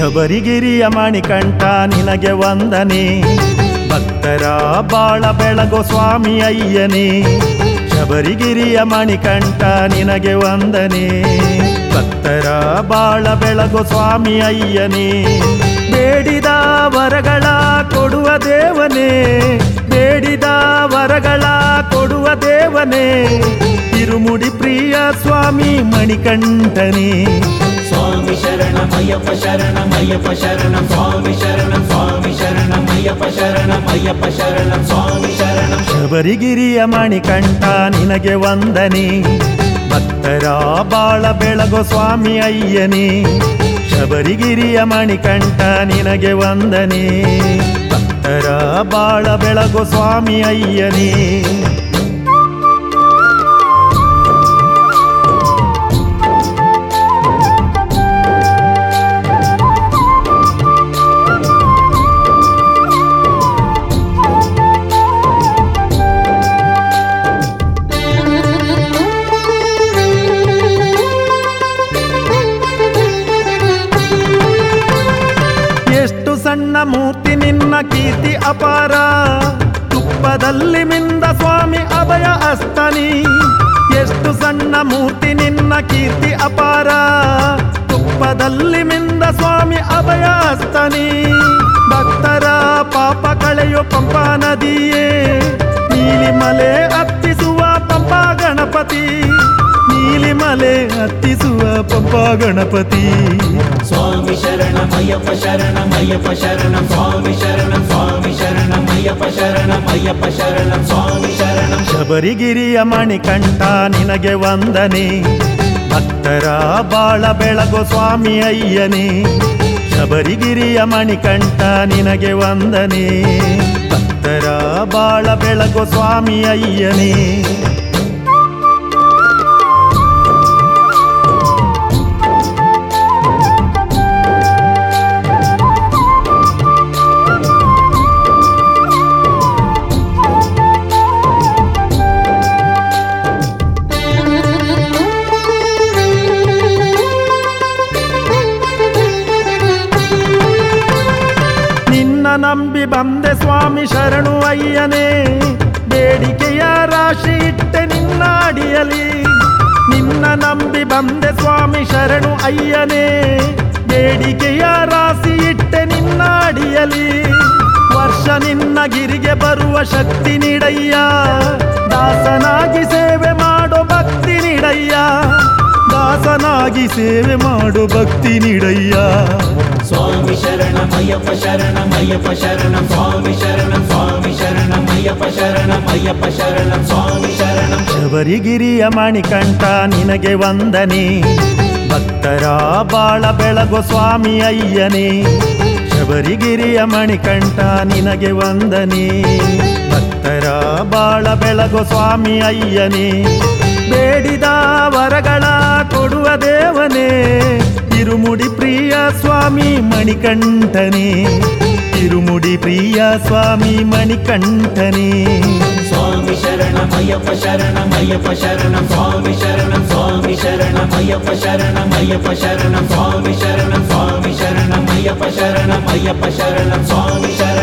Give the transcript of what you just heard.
ಶಬರಿಗಿರಿಯ ಮಣಿಕಂಠ ನಿನಗೆ ವಂದನೆ ಭಕ್ತರ ಬಾಳ ಬೆಳಗೋ ಸ್ವಾಮಿ ಅಯ್ಯನೇ ಶಬರಿಗಿರಿಯ ಮಣಿಕಂಠ ನಿನಗೆ ವಂದನೆ ಭಕ್ತರ ಬಾಳ ಬೆಳಗೋ ಸ್ವಾಮಿ ಅಯ್ಯನೇ ಬೇಡಿದ ವರಗಳ ಕೊಡುವ ದೇವನೇ ಬೇಡಿದ ವರಗಳ ಕೊಡುವ ದೇವನೇ ತಿರುಮುಡಿ ಪ್ರಿಯ ಸ್ವಾಮಿ ಮಣಿಕಂಠನೇ స్వామి శరణమయ్యప్ప శరణమయ్యప్ప శరణం స్వామి శరణం స్వామి శరణమయ్యప్ప శరణమయ్యప్ప శరణం స్వామి శరణం ಶಬರಿಗಿರಿಯ ಮಣಿಕಂಠ ನಿನಗೆ ವಂದನೆ ಭಕ್ತರ ಬಾಳ ಬೆಳಗೋ ಸ್ವಾಮಿ ಅಯ್ಯನೇ ಶಬರಿಗಿರಿಯ ಮಣಿಕಂಠ ನಿನಗೆ ವಂದನೆ ಭಕ್ತರ ಬಾಳ ಬೆಳಗೋ ಸ್ವಾಮಿ ಅಯ್ಯನೇ ಎಷ್ಟು ಸಣ್ಣ ಮೂರ್ತಿ ನಿನ್ನ ಕೀರ್ತಿ ಅಪಾರ ತುಪ್ಪದಲ್ಲಿ ಮಿಂದ ಸ್ವಾಮಿ ಅಭಯ ಅಸ್ತನಿ ಎಷ್ಟು ಸಣ್ಣ ಮೂರ್ತಿ ನಿನ್ನ ಕೀರ್ತಿ ಅಪಾರ ತುಪ್ಪದಲ್ಲಿ ಮಿಂದ ಸ್ವಾಮಿ ಅಭಯ ಅಸ್ತನಿ ಭಕ್ತರ ಪಾಪ ಕಳೆಯೋ ಪಂಪಾ ನದಿಯೇ ನೀಲಿಮಲೆ ಹತ್ತಿಸುವ ಪಂಪಾ ಗಣಪತಿ ನೀಲಿಮಲೆ ಹತ್ತಿಸುವ ಪಂಪಾ ಗಣಪತಿ స్వామి శరణమయ్యప్ప శరణమయ్యప్ప శరణం స్వామి శరణం స్వామి శరణమయ్యప్ప శరణమయ్యప్ప శరణం స్వామి శరణం ಶಬರಿಗಿರಿಯ ಮಣಿಕಂಠ ನಿನಗೆ ವಂದನೆ ಭಕ್ತರ ಬಾಳ ಬೆಳಗೋ ಸ್ವಾಮಿ ಅಯ್ಯನೇ ಶಬರಿಗಿರಿಯ ಮಣಿಕಂಠ ನಿನಗೆ ವಂದನೆ ಭಕ್ತರ ಬಾಳ ಬೆಳಗೋ ಸ್ವಾಮಿ ಅಯ್ಯನೇ ನಿನ್ನ ನಂಬಿ ಬಂದೆ ಸ್ವಾಮಿ ಶರಣು ಅಯ್ಯನೇ ಬೇಡಿಕೆಯ ರಾಶಿ ಇಟ್ಟೆ ನಿನ್ನ ಅಡಿಯಲಿ ನಿನ್ನ ನಂಬಿ ಬಂದೆ ಸ್ವಾಮಿ ಶರಣು ಅಯ್ಯನೇ ಬೇಡಿಕೆಯ ರಾಶಿ ಇಟ್ಟೆ ನಿನ್ನ ಅಡಿಯಲಿ ವರ್ಷ ನಿನ್ನ ಗಿರಿಗೆ ಬರುವ ಶಕ್ತಿ ನೀಡಯ್ಯ ದಾಸನಾಗಿ ಸೇವೆ ಮಾಡೋ ಭಕ್ತಿ ನೀಡಯ್ಯ ದಾಸನಾಗಿ ಸೇವೆ ಮಾಡೋ ಭಕ್ತಿ ನೀಡಯ್ಯ స్వామి శరణమయ్యప్ప శరణమయ్యప్ప శరణం స్వామి శరణం స్వామి శరణమయ్యప్ప శరణమయ్యప్ప శరణం స్వామి శరణం ಶಬರಿಗಿರಿಯ ಮಣಿಕಂಠ ನಿನಗೆ ವಂದನೆ ಭಕ್ತರ ಬಾಳ ಬೆಳಗೋ ಸ್ವಾಮಿ ಅಯ್ಯನೇ ಶಬರಿಗಿರಿಯ ಮಣಿಕಂಠ ನಿನಗೆ ವಂದನೆ ಭಕ್ತರ ಬಾಳ ಬೆಳಗೋ ಸ್ವಾಮಿ ಅಯ್ಯನೇ ಬೇಡಿದ ವರಗಳ ಕೊಡುವ ದೇವನೇ ತಿರುಮುಡಿ ಪ್ರಿಯ ಸ್ವಾಮಿ ಮಣಿಕಂಠನೇ ತಿರುಮುಡಿ ಪ್ರಿಯ ಸ್ವಾಮಿ ಮಣಿಕಂಠನೇ స్వామి శరణమయ్యప్ప శరణమయ్యప్ప శరణం స్వామి శరణం స్వామి శరణమయ్యప్ప శరణమయ్యప్ప శరణం స్వామి శరణం స్వామి శరణమయ్యప్ప శరణమయ్యప్ప శరణం స్వామి శరణం